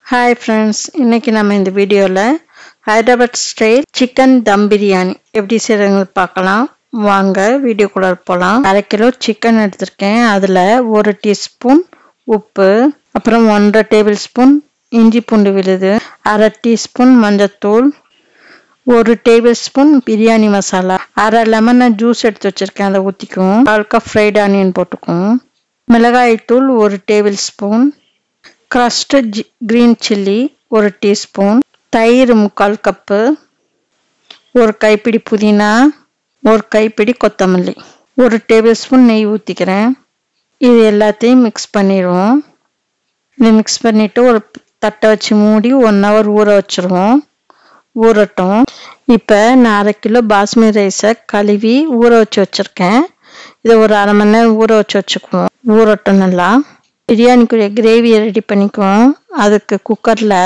hi friends இன்னைக்கு நம்ம இந்த வீடியோவில் ஹைதராபாத் ஸ்டைல் சிக்கன் தம் பிரியாணி எப்படி செய்கிறதுன்னு பார்க்கலாம் வாங்க வீடியோக்குள்ளே போகலாம் அரை கிலோ சிக்கன் எடுத்திருக்கேன் அதில் ஒரு டீஸ்பூன் உப்பு அப்புறம் ஒன்றரை டேபிள் ஸ்பூன் இஞ்சி பூண்டு விழுது அரை டீஸ்பூன் மஞ்சத்தூள் ஒரு டேபிள் ஸ்பூன் பிரியாணி மசாலா அரை லெமனை ஜூஸ் எடுத்து வச்சுருக்கேன் அதை ஊற்றிக்கும் கால் கப் ஃப்ரைட் ஆனியன் போட்டுக்கும் மிளகாய்த்தூள் ஒரு டேபிள் ஸ்பூன் க்ரஸ்டு ஜி க்ரீன் சில்லி ஒரு டீஸ்பூன் தயிர் முக்கால் கப்பு ஒரு கைப்பிடி புதினா ஒரு கைப்பிடி கொத்தமல்லி ஒரு டேபிள் ஸ்பூன் நெய் ஊற்றிக்கிறேன் இது எல்லாத்தையும் மிக்ஸ் பண்ணிடுவோம் இது மிக்ஸ் பண்ணிவிட்டு ஒரு தட்டை வச்சு மூடி ஒன் ஹவர் ஊற வச்சுருவோம் ஊறட்டும் இப்போ நான் அரை கிலோ பாஸ்மதி ரைஸை கழுவி ஊற வச்சு வச்சுருக்கேன் இதை ஒரு அரை மணி நேரம் ஊற வச்சு வச்சுக்குவோம் ஊறட்டும் நல்லா பிரியாணிக்குரிய கிரேவியை ரெடி பண்ணிக்குவோம் அதுக்கு குக்கரில்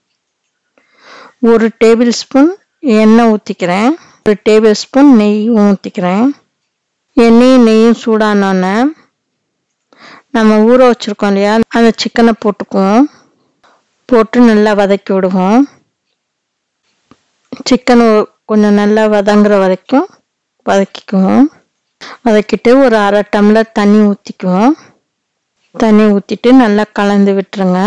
ஒரு டேபிள் ஸ்பூன் எண்ணெய் ஊற்றிக்கிறேன் ஒரு டேபிள் ஸ்பூன் நெய்யும் ஊற்றிக்கிறேன் எண்ணெயும் நெய்யும் சூடானோன்னே நம்ம ஊற வச்சுருக்கோம் இல்லையா அந்த சிக்கனை போட்டுக்குவோம் போட்டு நல்லா வதக்கி விடுவோம் சிக்கன் கொஞ்சம் நல்லா வதங்குற வரைக்கும் வதக்கிக்குவோம் வதக்கிட்டு ஒரு அரை டம்ளர் தண்ணி ஊற்றிக்குவோம் தண்ணி ஊற்றிட்டு நல்லா கலந்து விட்டுருங்க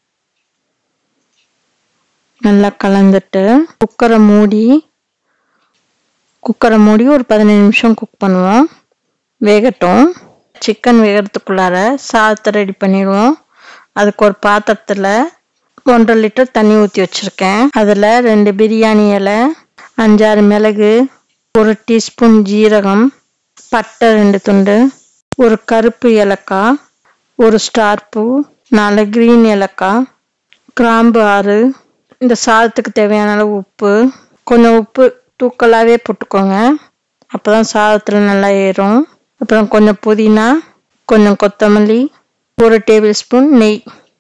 நல்லா கலந்துட்டு குக்கரை மூடி குக்கரை மூடி ஒரு பதினஞ்சு நிமிஷம் குக் பண்ணுவோம் வேகட்டும் சிக்கன் வேகிறதுக்குள்ளார சாதத்தை ரெடி பண்ணிடுவோம் அதுக்கு ஒரு பாத்திரத்தில் ஒன்றரை லிட்டர் தண்ணி ஊற்றி வச்சுருக்கேன் அதில் ரெண்டு பிரியாணி இலை அஞ்சாறு மிளகு ஒரு டீஸ்பூன் ஜீரகம் பட்டை ரெண்டு துண்டு ஒரு கருப்பு ஏலக்காய் ஒரு ஸ்டார் பூ நாலு க்ரீன் ஏலக்காய் கிராம்பு ஆறு இந்த சாதத்துக்கு தேவையான அளவு உப்பு கொஞ்சம் உப்பு தூக்கலாகவே போட்டுக்கோங்க அப்போ தான் சாதத்தில் நல்லா ஏறும் அப்புறம் கொஞ்சம் புதினா கொஞ்சம் கொத்தமல்லி ஒரு டேபிள் ஸ்பூன் நெய்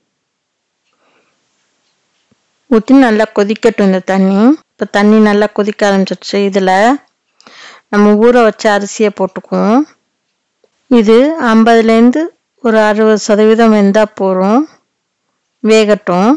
ஊற்றி நல்லா கொதிக்கட்டும் இந்த தண்ணி இப்போ தண்ணி நல்லா கொதிக்க ஆரம்பிச்சிருச்சு இதில் நம்ம ஊற வச்ச அரிசியை போட்டுக்குவோம் இது ஐம்பதுலேருந்து ஒரு அறுபது சதவீதம் வெந்தால் போகிறோம் வேகட்டும்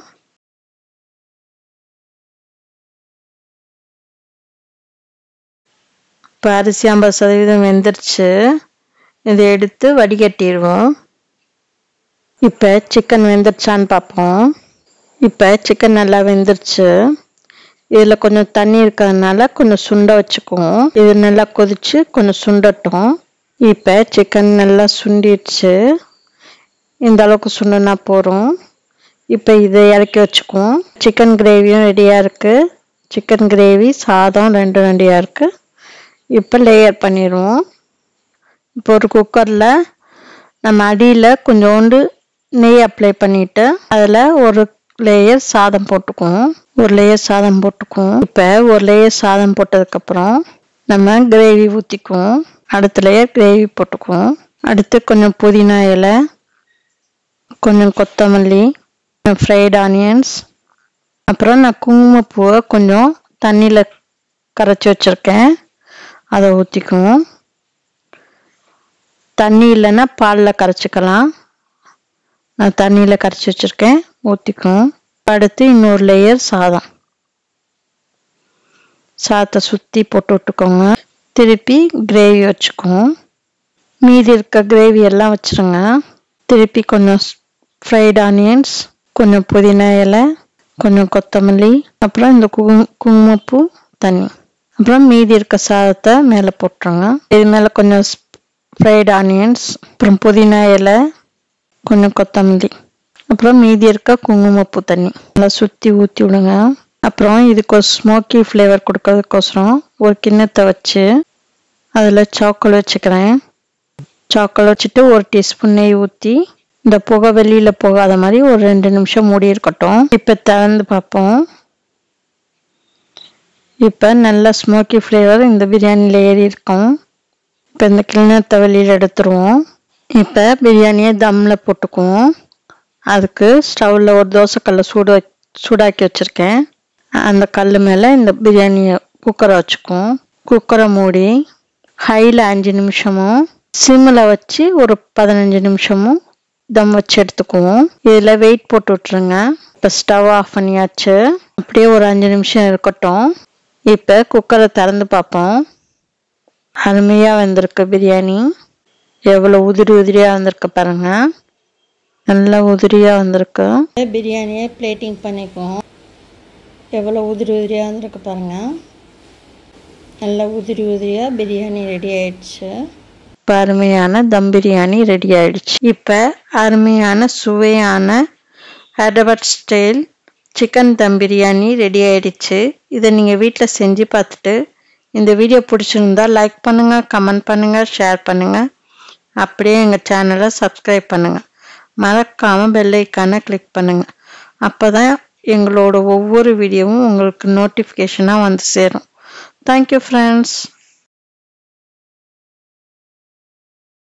இப்போ அரிசி ஐம்பது சதவீதம் வெந்துருச்சு இதை எடுத்து வடிகட்டிடுவோம் இப்போ சிக்கன் வெந்துருச்சான்னு பார்ப்போம் இப்போ சிக்கன் நல்லா வெந்துருச்சு இதில் கொஞ்சம் தண்ணி இருக்கிறதுனால கொஞ்சம் சுண்ட வச்சுக்குவோம் இது நல்லா கொதிச்சு கொஞ்சம் சுண்டட்டும் இப்போ சிக்கன் நல்லா சுண்டிடுச்சு இந்த அளவுக்கு சுண்டுனா போகிறோம் இப்போ இதை இறக்கி வச்சுக்குவோம் சிக்கன் கிரேவியும் ரெடியாக இருக்குது சிக்கன் கிரேவி சாதம் ரெண்டும் ரெடியாக இருக்குது இப்போ லேயர் பண்ணிடுவோம் இப்போ ஒரு குக்கரில் நம்ம அடியில் கொஞ்சோண்டு நெய் அப்ளை பண்ணிவிட்டு அதில் ஒரு லேயர் சாதம் போட்டுக்குவோம் ஒரு லேயர் சாதம் போட்டுக்குவோம் இப்போ ஒரு லேயர் சாதம் போட்டதுக்கப்புறம் நம்ம கிரேவி ஊற்றிக்குவோம் அடுத்த லேயர் கிரேவி போட்டுக்குவோம் அடுத்து கொஞ்சம் புதினா இலை கொஞ்சம் கொத்தமல்லி கொஞ்சம் ஃப்ரைட் ஆனியன்ஸ் அப்புறம் நான் குங்குமப்பூவை கொஞ்சம் தண்ணியில் கரைச்சி வச்சுருக்கேன் அதை ஊற்றிக்குவோம் தண்ணி இல்லைன்னா பாலில் கரைச்சிக்கலாம் நான் தண்ணியில் கரைச்சி வச்சுருக்கேன் ஊற்றிக்குவோம் அடுத்து இன்னொரு லேயர் சாதம் சாதத்தை சுற்றி போட்டு விட்டுக்கோங்க திருப்பி கிரேவி வச்சுக்குவோம் மீதி இருக்க கிரேவி எல்லாம் வச்சுருங்க திருப்பி கொஞ்சம் ஃப்ரைட் ஆனியன்ஸ் கொஞ்சம் புதினா இலை கொஞ்சம் கொத்தமல்லி அப்புறம் இந்த குங்கு குங்குமப்பூ தண்ணி அப்புறம் மீதி இருக்க சாதத்தை மேலே போட்டுருங்க இது மேலே கொஞ்சம் ஃப்ரைட் ஆனியன்ஸ் அப்புறம் புதினா இலை கொஞ்சம் கொத்தமல்லி அப்புறம் மீதி இருக்க குங்குமப்பூ தண்ணி நல்லா சுற்றி ஊற்றி விடுங்க அப்புறம் இதுக்கு ஒரு ஸ்மோக்கி ஃப்ளேவர் கொடுக்கறதுக்கோசரம் ஒரு கிண்ணத்தை வச்சு அதில் சாக்கோல் வச்சுக்கிறேன் சாக்கோல் வச்சுட்டு ஒரு டீஸ்பூன் நெய் ஊற்றி இந்த புகை வெளியில் போகாத மாதிரி ஒரு ரெண்டு நிமிஷம் மூடி இருக்கட்டும் இப்போ திறந்து பார்ப்போம் இப்போ நல்ல ஸ்மோக்கி ஃப்ளேவர் இந்த பிரியாணியில் ஏறி இருக்கும் இப்போ இந்த கிண்ணத்தை வெளியில் எடுத்துருவோம் இப்போ பிரியாணியை தம்மில் போட்டுக்குவோம் அதுக்கு ஸ்டவ்வில் ஒரு தோசைக்கல்லை சூடு சூடாக்கி வச்சுருக்கேன் அந்த கல் மேலே இந்த பிரியாணியை குக்கரை வச்சுக்குவோம் குக்கரை மூடி ஹையில் அஞ்சு நிமிஷமும் சிம்மில் வச்சு ஒரு பதினஞ்சு நிமிஷமும் தம் வச்சு எடுத்துக்குவோம் இதில் வெயிட் போட்டு விட்ருங்க இப்போ ஸ்டவ் ஆஃப் பண்ணியாச்சு அப்படியே ஒரு அஞ்சு நிமிஷம் இருக்கட்டும் இப்போ குக்கரை திறந்து பார்ப்போம் அருமையாக வந்திருக்கு பிரியாணி எவ்வளோ உதிரி உதிரியாக வந்திருக்கு பாருங்க நல்லா உதிரியாக வந்திருக்கு பிரியாணியை பிளேட்டிங் பண்ணிக்குவோம் எவ்வளோ உதிரி உதிரியாக வந்திருக்கு பாருங்க நல்லா உதிரி உதிரியாக பிரியாணி ரெடி ஆயிடுச்சு இப்போ அருமையான தம் பிரியாணி ரெடி ஆயிடுச்சு இப்போ அருமையான சுவையான Hyderabad style chicken dum biryani ready ஆயிடுச்சு இதை நீங்கள் வீட்டில் செஞ்சு பார்த்துட்டு இந்த வீடியோ பிடிச்சிருந்தா லைக் பண்ணுங்கள் கமெண்ட் பண்ணுங்கள் ஷேர் பண்ணுங்கள் அப்படியே எங்கள் சேனலை சப்ஸ்கிரைப் பண்ணுங்கள் மறக்காமல் பெல்லைக்கான கிளிக் பண்ணுங்கள் அப்போ தான் எங்களோட ஒவ்வொரு வீடியோவும் உங்களுக்கு நோட்டிஃபிகேஷனாக வந்து சேரும் தேங்க்யூ ஃப்ரெண்ட்ஸ்